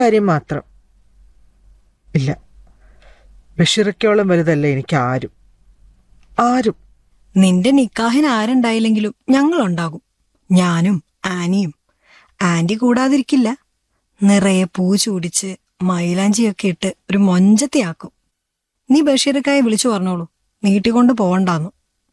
കാര്യം മാത്രം ഇല്ല ബഷീറക്കോളം വലുതല്ല എനിക്ക് ആരും ആരും നിന്റെ നിക്കാഹിന് ആരുണ്ടായില്ലെങ്കിലും ഞങ്ങളുണ്ടാകും ഞാനും ആനിയും ആന്റി കൂടാതിരിക്കില്ല നിറയെ പൂ ചൂടിച്ച് മൈലാഞ്ചിയൊക്കെ ഇട്ട് ഒരു മൊഞ്ചത്തിയാക്കും നീ ബഷീർക്കായെ വിളിച്ചു പറഞ്ഞോളൂ നീട്ടിക്കൊണ്ട് പോവണ്ടാന്നു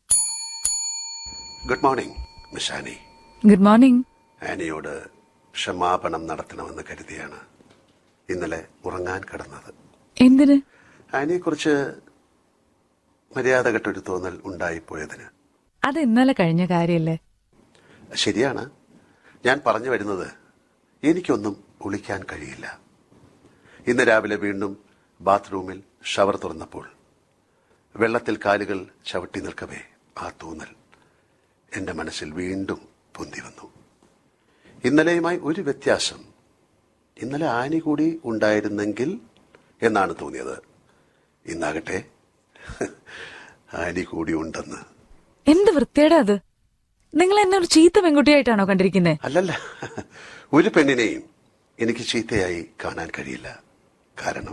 good morning miss Annie good morning ആനിയോട് ക്ഷമാപണം നടത്തണമെന്ന് കരുതിയാണ് ഇന്നലെ ഉറങ്ങാൻ കിടന്നത് എന്തിന് ആനിയെക്കുറിച്ച് മര്യാദകെട്ടൊരു തോന്നൽ ഉണ്ടായിപ്പോയതിന് അത് ഇന്നലെ കഴിഞ്ഞ കാര്യല്ലേ ശരിയാണ് ഞാൻ പറഞ്ഞു വരുന്നത് എനിക്കൊന്നും ഒളിക്കാൻ കഴിയില്ല ഇന്ന് രാവിലെ വീണ്ടും ബാത്റൂമിൽ ഷവർ തുറന്നപ്പോൾ വെള്ളത്തിൽ കാലുകൾ ചവിട്ടി നിൽക്കവേ ആ തോന്നൽ എന്റെ മനസ്സിൽ വീണ്ടും പൊന്തി വന്നു ഇന്നലെയുമായി ഒരു വ്യത്യാസം ഇന്നലെ ആനി കൂടി ഉണ്ടായിരുന്നെങ്കിൽ എന്നാണ് തോന്നിയത് ഇന്നാകട്ടെ ആനി കൂടി ഉണ്ടെന്ന് എന്ത് വൃത്തിയുടെ അത് നിങ്ങൾ എന്നെ ഒരു ചീത്ത പെൺകുട്ടിയായിട്ടാണോ കണ്ടിരിക്കുന്നത് അല്ലല്ല ഒരു പെണ്ണിനെയും എനിക്ക് ചീത്തയായി കാണാൻ കഴിയില്ല കാരണം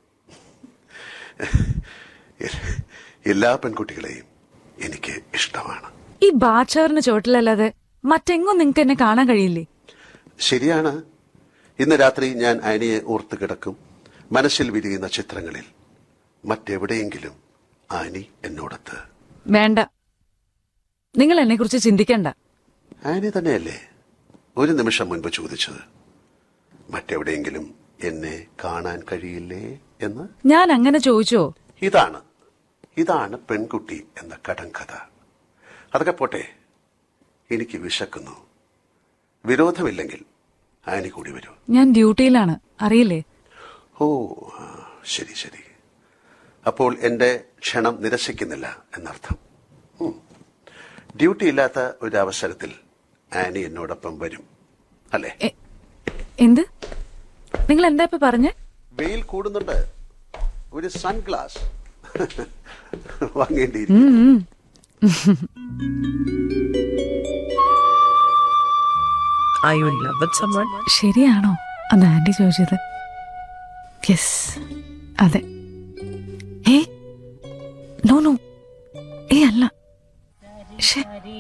എല്ലാ പെൺകുട്ടികളെയും എനിക്ക് ഇഷ്ടമാണ് ഈ ബാച്ചവറിന് ചോട്ടിലല്ലാതെ മറ്റെങ്ങും നിങ്ങൾക്ക് എന്നെ കാണാൻ കഴിയില്ലേ ശരിയാണ് ഇന്ന് രാത്രി ഞാൻ ആനിയെ ഓർത്ത് കിടക്കും മനസ്സിൽ വിരിയുന്ന ചിത്രങ്ങളിൽ മറ്റെവിടെയെങ്കിലും ആനി എന്നോടത്ത് വേണ്ട നിങ്ങൾ എന്നെ കുറിച്ച് ചിന്തിക്കണ്ട ആനി തന്നെയല്ലേ ഒരു നിമിഷം മുൻപ് ചോദിച്ചത് മറ്റെവിടെയെങ്കിലും എന്നെ കാണാൻ കഴിയില്ലേ എന്ന് ഞാൻ അങ്ങനെ ചോദിച്ചോ ഇതാണ് ഇതാണ് പെൺകുട്ടി എന്ന കടങ്കഥ അതൊക്കെ പോട്ടെ എനിക്ക് വിശക്കുന്നു വിരോധമില്ലെങ്കിൽ ആനി കൂടി വരൂ ഞാൻ ഡ്യൂട്ടിയിലാണ് അറിയില്ലേ ഓ ആ, ശരി ശരി അപ്പോൾ എന്റെ ക്ഷണം നിരസിക്കുന്നില്ല എന്നർത്ഥം ഉം. ഡ്യൂട്ടി ഇല്ലാത്ത ഒരു അവസരത്തിൽ ആനി എന്നോടൊപ്പം വരും അല്ലേ എ- എന്ത് നിങ്ങൾ എന്താ ഇപ്പൊ പറഞ്ഞേ വെയിൽ കൂടുന്നുണ്ട് ഒരു സൺഗ്ലാസ് വാങ്ങേണ്ടിയിരിക്കും ഉം. I you love with summon ശരിയാണോ അത് ആന്റി ചോദിച്ചത് യെസ് അതെ ഏ നോ നോ